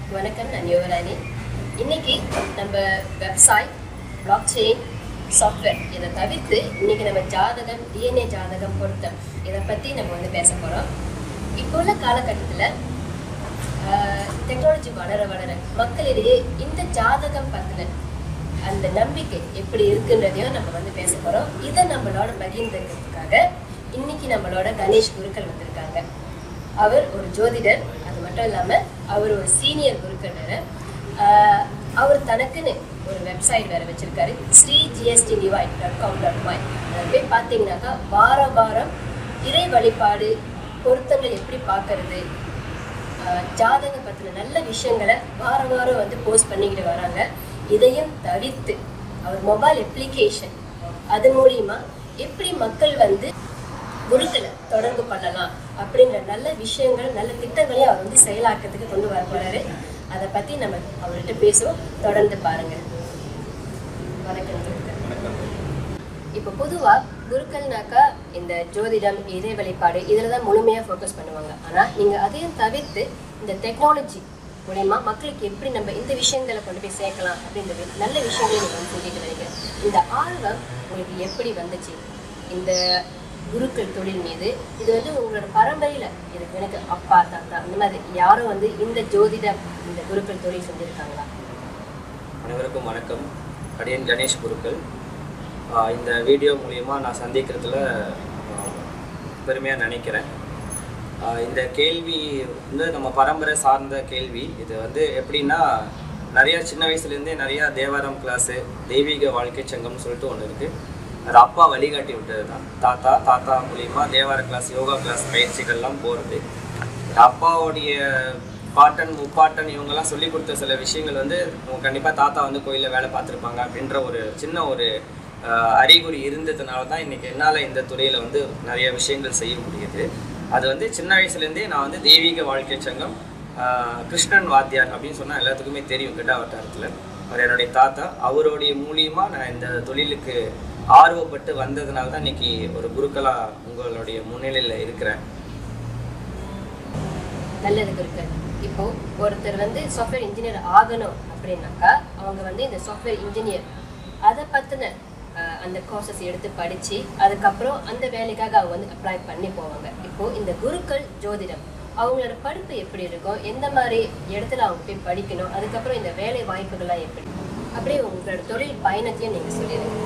வணக்கம் நான் யுவராணி இன்னைக்கு நம்ம வெப்சைட் பிளாக் செயின் சாஃப்ட்வேர் இதை தவிர்த்து இன்னைக்கு நம்ம ஜாதகம் டிஎன்ஏ ஜாதகம் பொருத்தம் இதை பற்றி நம்ம வந்து பேச போகிறோம் இப்போ உள்ள காலகட்டத்தில் டெக்னாலஜி வளர வளர மக்களிடையே இந்த ஜாதகம் பற்றின அந்த நம்பிக்கை எப்படி இருக்குன்றதையும் நம்ம வந்து பேச போகிறோம் இதை நம்மளோட பகிர்ந்துக்கிறதுக்காக இன்னைக்கு நம்மளோட கணேஷ் குருக்கள் வந்திருக்காங்க அவர் ஒரு ஜோதிடர் அது மட்டும் இல்லாமல் அவர் ஒரு சீனியர் குருக்கள் வேற ஆஹ் அவர் தனக்குன்னு ஒரு வெப்சைட் வேற வச்சிருக்காரு Shri GST divide dot com dot my அதில் போய் பார்த்தீங்கன்னாக்கா வாரம் வாரம் இறை வழிபாடு பொருத்தங்கள் எப்படி பார்க்கறது ஆஹ் ஜாதகம் பற்றின நல்ல விஷயங்களை வாரம் வாரம் வந்து போஸ்ட் பண்ணிக்கிட்டு வராங்க இதையும் தவிர்த்து அவர் மொபைல் அப்ளிகேஷன் அது மூலியமா எப்படி மக்கள் வந்து குருக்களை தொடர்பு பண்ணலாம் அப்படின்ற நல்ல விஷயங்கள் நல்ல திட்டங்களையும் அவர் வந்து செயலாக்கத்துக்கு கொண்டு வர போறாரு அதை பத்தி நம்ம அவர்கிட்ட பேசுவோம் தொடர்ந்து பாருங்க வணக்கம் குருக்கள். இப்போ பொதுவா குருக்கள்னாக்கா இந்த ஜோதிடம் இறை வழிபாடு இதில் தான் முழுமையாக ஃபோக்கஸ் பண்ணுவாங்க ஆனால் நீங்கள் அதையும் தவிர்த்து இந்த டெக்னாலஜி மூலயமா மக்களுக்கு எப்படி நம்ம இந்த விஷயங்களை கொண்டு போய் சேர்க்கலாம் அப்படின்றது நல்ல விஷயங்களை நீங்கள் வந்து சொல்லிட்டு நினைக்கிறேன் இந்த ஆர்வம் உங்களுக்கு எப்படி வந்துச்சு இந்த குருக்கள் தொழில் மீது இது வந்து உங்களோட பரம்பரையில் இருக்கு எனக்கு அப்பா தாத்தா இந்த மாதிரி யாரும் வந்து இந்த ஜோதிடம் இந்த குருக்கள் தொழில் செஞ்சுருக்காங்களா அனைவருக்கும் வணக்கம் அடியன் கணேஷ் குருக்கள் ஆஹ் இந்த வீடியோ மூலியமா நான் சந்திக்கிறதுல பெருமையாக நினைக்கிறேன் ஆஹ் இந்த கேள்வி வந்து நம்ம பரம்பரை சார்ந்த கேள்வி இது வந்து எப்படின்னா நிறைய சின்ன வயசுலேருந்தே நிறையா தேவாரம் கிளாஸு தெய்வீக வாழ்க்கை சங்கம்னு சொல்லிட்டு ஒன்று இருக்குது அது அப்பா வழிகாட்டி விட்டது தான் தாத்தா தாத்தா மூலியமா தேவார கிளாஸ் யோகா கிளாஸ் பயிற்சிகள்லாம் போகிறது அப்பாவுடைய பாட்டன் முப்பாட்டன் இவங்கெல்லாம் சொல்லி கொடுத்த சில விஷயங்கள் வந்து உங்க கண்டிப்பாக தாத்தா வந்து கோயிலில் வேலை பார்த்துருப்பாங்க அப்படின்ற ஒரு சின்ன ஒரு ஆஹ், அறிகுறி இருந்ததுனால தான் இன்னைக்கு என்னால் இந்த துறையில் வந்து நிறைய விஷயங்கள் செய்ய முடியுது அது வந்து சின்ன வயசுலேருந்தே நான் வந்து தெய்வீக வாழ்க்கை சங்கம் ஆஹ், கிருஷ்ணன் வாத்தியார் அப்படின்னு சொன்னால் எல்லாத்துக்குமே தெரியும் கிட்டா வட்டாரத்தில் அவர் என்னுடைய தாத்தா அவருடைய மூலியமா நான் இந்த தொழிலுக்கு ஆர்வப்பட்டு வந்ததுனால தான் இன்னைக்கு ஒரு குருக்களா உங்களுடைய முன்னிலையில் இருக்கிறேன் நல்லது குருக்கள் இப்போ ஒருத்தர் வந்து சாஃப்ட்வேர் இன்ஜினியர் ஆகணும் அப்படின்னாக்கா அவங்க வந்து இந்த சாஃப்ட்வேர் இன்ஜினியர் அதை பத்தின அஹ், அந்த கோர்சஸ் எடுத்து படிச்சு அதுக்கப்புறம் அந்த வேலைக்காக அவங்க வந்து அப்ளை பண்ணி போவாங்க இப்போ இந்த குருக்கள் ஜோதிடம் அவங்களோட படிப்பு எப்படி இருக்கும் எந்த மாதிரி இடத்துல அவங்க போய் படிக்கணும் அதுக்கப்புறம் இந்த வேலை வாய்ப்புகள்லாம் எப்படி அப்படியே உங்களோட தொழில் பயணத்தையும் நீங்க சொல்லிடுங்க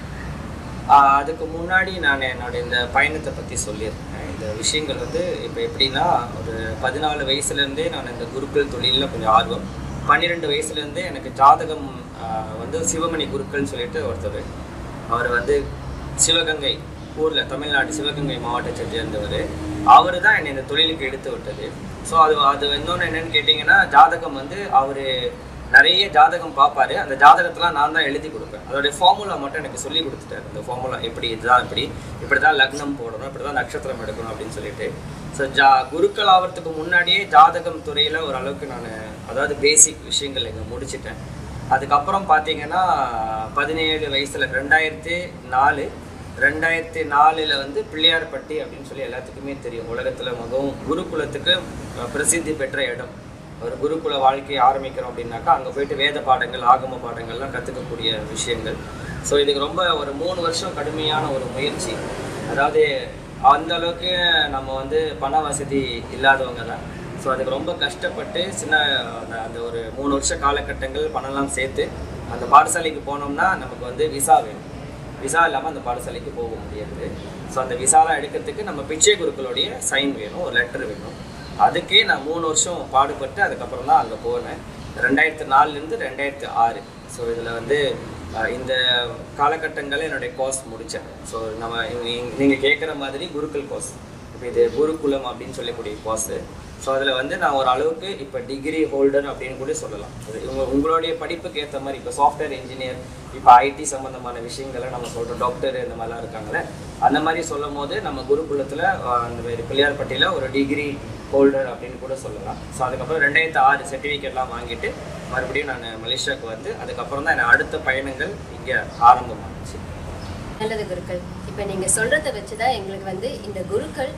ஆஹ் அதுக்கு முன்னாடி நான் என்னோட இந்த பயணத்தை பற்றி சொல்லியிருக்கேன் இந்த விஷயங்கள் வந்து இப்போ எப்படின்னா ஒரு பதினாலு வயசுலேருந்தே நான் இந்த குருக்கள் தொழிலில் கொஞ்சம் ஆர்வம் பன்னிரெண்டு வயசுலேருந்தே எனக்கு ஜாதகம் ஆஹ் வந்து சிவமணி குருக்கள்னு சொல்லிட்டு ஒருத்தர் அவர் வந்து சிவகங்கை ஊரில் தமிழ்நாடு சிவகங்கை மாவட்டத்தை சேர்ந்தவர் அவர் தான் என்னை இந்த தொழிலுக்கு எடுத்து விட்டது ஸோ அது அது இன்னொன்று என்னன்னு கேட்டிங்கன்னா ஜாதகம் வந்து அவர் நிறைய ஜாதகம் பார்ப்பாரு அந்த ஜாதகத்தெல்லாம் நான் தான் எழுதி கொடுப்பேன் அதோடைய ஃபார்முலா மட்டும் எனக்கு சொல்லி கொடுத்துட்டாரு இந்த ஃபார்முலா எப்படி இதுதான் இப்படி இப்படி தான் லக்னம் போடணும் இப்படி தான் நட்சத்திரம் எடுக்கணும் அப்படின்னு சொல்லிட்டு ஸோ ஜா குருக்கள் ஆகிறதுக்கு முன்னாடியே ஜாதகம் துறையில் ஓரளவுக்கு நான் அதாவது பேசிக் விஷயங்கள் இங்கே முடிச்சிட்டேன் அதுக்கப்புறம் பார்த்தீங்கன்னா பதினேழு வயசில் ரெண்டாயிரத்தி நாலு ரெண்டாயிரத்தி நாலில் வந்து பிள்ளையார்பட்டி அப்படின்னு சொல்லி எல்லாத்துக்குமே தெரியும் உலகத்தில் மிகவும் குருகுலத்துக்கு அஹ், பிரசித்தி பெற்ற இடம் ஒரு குருகுல வாழ்க்கையை ஆரம்பிக்கிறோம் அப்படின்னாக்கா அங்கே போயிட்டு வேத பாடங்கள் ஆகம பாடங்கள்லாம் கற்றுக்கக்கூடிய விஷயங்கள் ஸோ இதுக்கு ரொம்ப ஒரு மூணு வருஷம் கடுமையான ஒரு முயற்சி அதாவது அந்த அளவுக்கு நம்ம வந்து பண வசதி இல்லாதவங்க தான் ஸோ அதுக்கு ரொம்ப கஷ்டப்பட்டு சின்ன அந்த அந்த ஒரு மூணு வருஷ காலகட்டங்கள் பணம்லாம் சேர்த்து அந்த பாடசாலைக்கு போனோம்னா நமக்கு வந்து விசா வேணும் விசா இல்லாமல் அந்த பாடசாலைக்கு போக முடியாது ஸோ அந்த விசாலாம் எடுக்கிறதுக்கு நம்ம பிச்சை குருக்களுடைய சைன் வேணும் ஒரு லெட்டர் வேணும் அதுக்கே நான் மூணு வருஷம் பாடுபட்டு அதுக்கப்புறம் தான் அங்கே போனேன் ரெண்டாயிரத்து நாலுலேருந்து ரெண்டாயிரத்து ஆறு ஸோ இதில் வந்து அஹ், இந்த காலகட்டங்களில் என்னுடைய கோர்ஸ் முடித்தேன் ஸோ நம்ம நீங்கள் கேட்குற மாதிரி குருக்கள் கோர்ஸ் இப்போ இது குருகுலம் அப்படின்னு சொல்லக்கூடிய கோர்ஸு ஸோ அதில் வந்து நான் ஒரு அளவுக்கு இப்போ டிகிரி ஹோல்டர் அப்படின்னு கூட சொல்லலாம் அது உங்க உங்களுடைய படிப்புக்கு ஏற்ற மாதிரி இப்போ சாஃப்ட்வேர் இன்ஜினியர் இப்போ ஐடி சம்மந்தமான விஷயங்களை நம்ம சொல்கிறோம் டாக்டர் இந்த மாதிரிலாம் இருக்காங்களே அந்த மாதிரி சொல்லும் போது நம்ம குருகுலத்தில் அந்த மாதிரி பிள்ளையார்பட்டியில் ஒரு டிகிரி ஹோல்டர் அப்படின்னு கூட சொல்லலாம் ஸோ அதுக்கப்புறம் ரெண்டாயிரத்து ஆறு சர்டிஃபிகேட்லாம் வாங்கிட்டு மறுபடியும் நான் மலேசியாவுக்கு வந்து அதுக்கப்புறம் தான் என் அடுத்த பயணங்கள் இங்கே ஆரம்பமானுச்சு நல்லது குருக்கள் இப்போ நீங்க சொல்றத வச்சு தான் எங்களுக்கு வந்து இந்த குருக்கள்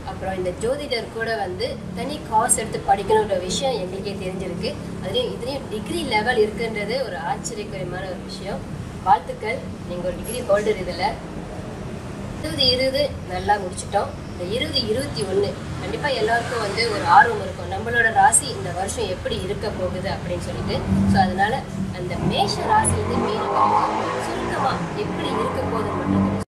அப்புறம் இந்த ஜோதிடர் கூட வந்து தனி காசு எடுத்து படிக்கணுன்ற விஷயம் எங்களுக்கே தெரிஞ்சிருக்கு அதுலேயும் இதுலேயும் டிகிரி லெவல் இருக்குன்றது ஒரு ஆச்சரியகரமான ஒரு விஷயம் வாழ்த்துக்கள் நீங்கள் ஒரு டிகிரி ஹோல்டர் இதில் இருபது இருபது நல்லா முடிச்சிட்டோம் இந்த இருபது இருபத்தி ஒன்று கண்டிப்பாக எல்லாருக்கும் வந்து ஒரு ஆர்வம் இருக்கும் நம்மளோட ராசி இந்த வருஷம் எப்படி இருக்க போகுது அப்படின்னு சொல்லிட்டு ஸோ அதனால அந்த மேஷ ராசிலேருந்து மீனம் வரைக்கும் சுருக்கமாக எப்படி இருக்க போகுதுன்னு மட்டும் கொஞ்சம்